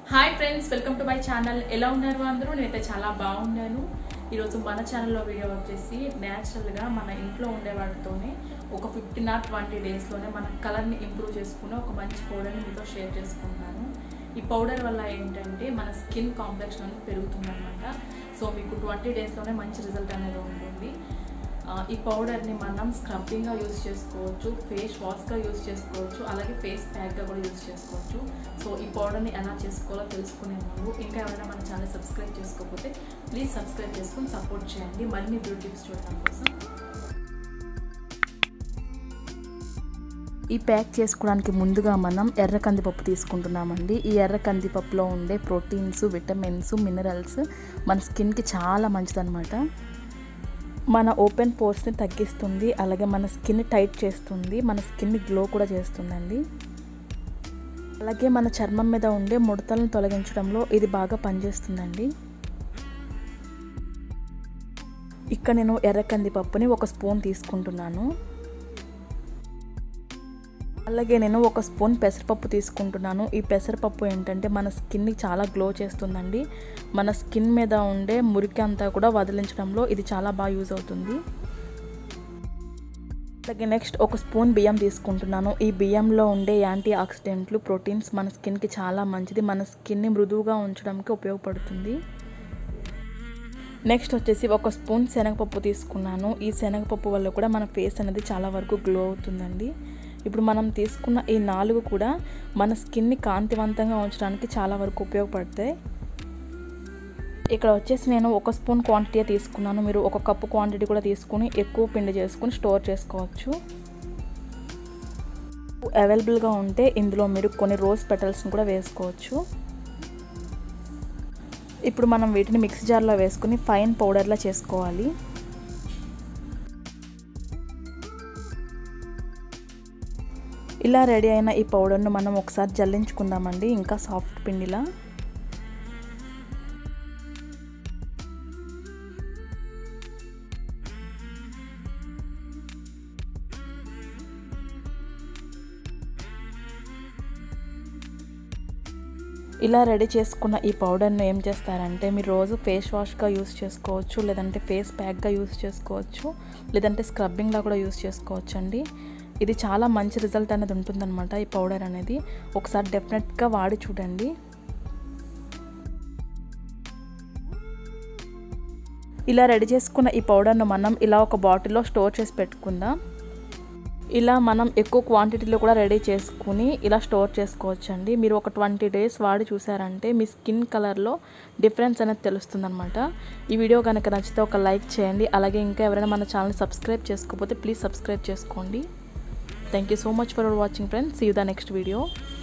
hi friends welcome to my channel ఎలా ఉన్నారు అందరూ నేనైతే చాలా బాగున్నాను ఈరోజు మన ఛానల్లో వీడియో వచ్చేసి న్యాచురల్గా మన ఇంట్లో ఉండే వాటితోనే ఒక ఫిఫ్టీన్ ఆర్ ట్వంటీ డేస్లోనే మన కలర్ని ఇంప్రూవ్ చేసుకుని ఒక మంచి పౌడర్ని మీతో షేర్ చేసుకుంటాను ఈ పౌడర్ వల్ల ఏంటంటే మన స్కిన్ కాంప్లెక్షన్ అనేది పెరుగుతుందన్నమాట సో మీకు ట్వంటీ డేస్లోనే మంచి రిజల్ట్ అనేది ఉంటుంది ఆ, ఈ పౌడర్ని మనం స్క్రబ్బింగ్గా యూస్ చేసుకోవచ్చు ఫేస్ వాష్గా యూస్ చేసుకోవచ్చు అలాగే ఫేస్ ప్యాక్గా కూడా యూస్ చేసుకోవచ్చు సో ఈ పౌడర్ని ఎలా చేసుకోవాలో తెలుసుకునే ముందు ఇంకా ఎవరైనా మన ఛానల్ సబ్స్క్రైబ్ చేసుకోకపోతే ప్లీజ్ సబ్స్క్రైబ్ చేసుకుని సపోర్ట్ చేయండి మరిన్ని బ్యూటీ టిప్స్ చూడడం కోసం ఈ ప్యాక్ చేసుకోవడానికి ముందుగా మనం ఎర్ర కందిపప్పు తీసుకుంటున్నామండి ఈ ఎర్ర కందిపప్పులో ఉండే ప్రోటీన్స్ విటమిన్స్ మినరల్స్ మన స్కిన్కి చాలా మంచిదన్నమాట మన ఓపెన్ పోర్స్ని తగ్గిస్తుంది అలాగే మన స్కిన్ టైట్ చేస్తుంది మన స్కిన్ గ్లో కూడా చేస్తుందండి అలాగే మన చర్మం మీద ఉండే ముడతలను తొలగించడంలో ఇది బాగా పనిచేస్తుందండి ఇక్కడ నేను ఎర్ర కందిపప్పుని ఒక స్పూన్ తీసుకుంటున్నాను అలాగే నేను ఒక స్పూన్ పెసరపప్పు తీసుకుంటున్నాను ఈ పెసరపప్పు ఏంటంటే మన స్కిన్ని చాలా గ్లో చేస్తుందండి మన స్కిన్ మీద ఉండే మురికి అంతా కూడా వదిలించడంలో ఇది చాలా బాగా యూజ్ అవుతుంది అలాగే నెక్స్ట్ ఒక స్పూన్ బియ్యం తీసుకుంటున్నాను ఈ బియ్యంలో ఉండే యాంటీ ఆక్సిడెంట్లు ప్రోటీన్స్ మన స్కిన్కి చాలా మంచిది మన స్కిన్ని మృదువుగా ఉంచడానికి ఉపయోగపడుతుంది నెక్స్ట్ వచ్చేసి ఒక స్పూన్ శనగపప్పు తీసుకున్నాను ఈ శనగపప్పు వల్ల కూడా మన ఫేస్ అనేది చాలా వరకు గ్లో అవుతుందండి ఇప్పుడు మనం తీసుకున్న ఈ నాలుగు కూడా మన స్కిన్ని కాంతివంతంగా ఉంచడానికి చాలా వరకు ఉపయోగపడతాయి ఇక్కడ వచ్చేసి నేను ఒక స్పూన్ క్వాంటిటీ తీసుకున్నాను మీరు ఒక కప్పు క్వాంటిటీ కూడా తీసుకుని ఎక్కువ పిండి చేసుకుని స్టోర్ చేసుకోవచ్చు అవైలబుల్గా ఉంటే ఇందులో మీరు కొన్ని రోజ్ పెటల్స్ని కూడా వేసుకోవచ్చు ఇప్పుడు మనం వీటిని మిక్సీ జార్లో వేసుకుని ఫైన్ పౌడర్లా చేసుకోవాలి ఇలా రెడీ అయిన ఈ పౌడర్ను మనం ఒకసారి జల్లించుకుందామండి ఇంకా సాఫ్ట్ పిండిలా ఇలా రెడీ చేసుకున్న ఈ పౌడర్ను ఏం చేస్తారంటే మీరు రోజు ఫేస్ వాష్గా యూస్ చేసుకోవచ్చు లేదంటే ఫేస్ ప్యాక్గా యూస్ చేసుకోవచ్చు లేదంటే స్క్రబ్బింగ్లా కూడా యూస్ చేసుకోవచ్చు అండి ఇది చాలా మంచి రిజల్ట్ అనేది ఉంటుందన్నమాట ఈ పౌడర్ అనేది ఒకసారి డెఫినెట్గా వాడి చూడండి ఇలా రెడీ చేసుకున్న ఈ పౌడర్ను మనం ఇలా ఒక బాటిల్లో స్టోర్ చేసి పెట్టుకుందాం ఇలా మనం ఎక్కువ క్వాంటిటీలో కూడా రెడీ చేసుకుని ఇలా స్టోర్ చేసుకోవచ్చు అండి మీరు ఒక ట్వంటీ డేస్ వాడి చూసారంటే మీ స్కిన్ కలర్లో డిఫరెన్స్ అనేది తెలుస్తుందన్నమాట ఈ వీడియో కనుక నచ్చితే ఒక లైక్ చేయండి అలాగే ఇంకా ఎవరైనా మన ఛానల్ సబ్స్క్రైబ్ చేసుకోకపోతే ప్లీజ్ సబ్స్క్రైబ్ చేసుకోండి thank you so much for watching friends see you the next video